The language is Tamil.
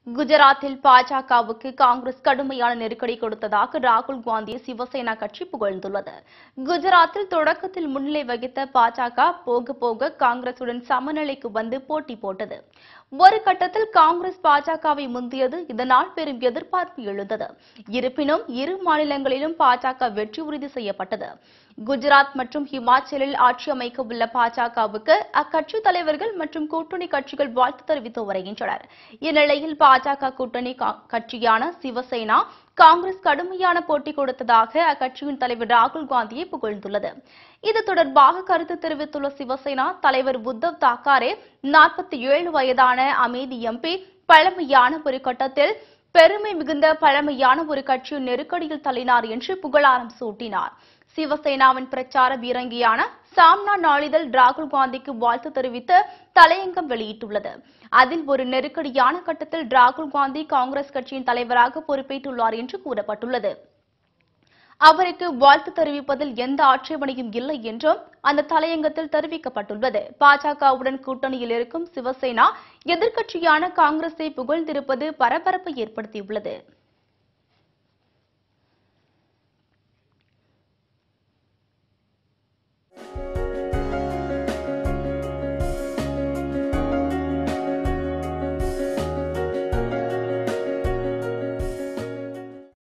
குஜராத்தில் பாஜகவுக்கு காங்கிரஸ் கடுமையான நெருக்கடி கொடுத்ததாக ராகுல் காந்தியை சிவசேனா கட்சி புகழ்ந்துள்ளது குஜராத்தில் தொடக்கத்தில் முன்னிலை வகித்த பாஜக போக போக காங்கிரசுடன் சமநிலைக்கு வந்து போட்டி போட்டது ஒரு கட்டத்தில் காங்கிரஸ் பாஜகவை முந்தியது இதனால் பெரும் எதிர்பார்ப்பு எழுந்தது இருப்பினும் இரு மாநிலங்களிலும் பாஜக வெற்றி உறுதி செய்யப்பட்டது குஜராத் மற்றும் ஹிமாச்சலில் ஆட்சி அமைக்க உள்ள பாஜகவுக்கு அக்கட்சி தலைவர்கள் மற்றும் கூட்டணி கட்சிகள் வாழ்த்து தெரிவித்து வருகின்றனர் இந்நிலையில் பாஜக கூட்டணி கா- கட்சியான சிவசேனா காங்கிரஸ் கடுமையான போட்டி கொடுத்ததாக அக்கட்சியின் தலைவர் ராகுல் காந்தியை புகழ்ந்துள்ளது இது தொடர்பாக கருத்து தெரிவித்துள்ள சிவசேனா தலைவர் உத்தவ் தாக்கரே நாற்பத்தி ஏழு வயதான அமேதி எம்பி பழமையான ஒரு கட்டத்தில் பெருமை மிகுந்த பழமையான ஒரு கட்சியின் நெருக்கடியில் தள்ளினார் என்று புகழாரம் சூட்டினார் சிவசேனாவின் பிரச்சார பீரங்கியான சாம்னா நாளிதழ் ராகுல் காந்திக்கு வாழ்த்து தெரிவித்து தலையங்கம் வெளியிட்டுள்ளது அதில் ஒரு நெருக்கடியான கட்டத்தில் ராகுல் காந்தி காங்கிரஸ் கட்சியின் தலைவராக பொறுப்பேற்றுள்ளார் என்று கூறப்பட்டுள்ளது அவருக்கு வாழ்த்து தெரிவிப்பதில் எந்த ஆட்சேபனையும் இல்லை என்றும் அந்த தலையங்கத்தில் தெரிவிக்கப்பட்டுள்ளது பாஜகவுடன் கூட்டணியில் இருக்கும் சிவசேனா எதிர்க்கட்சியான காங்கிரஸை புகழ்ந்திருப்பது பரபரப்பை ஏற்படுத்தியுள்ளது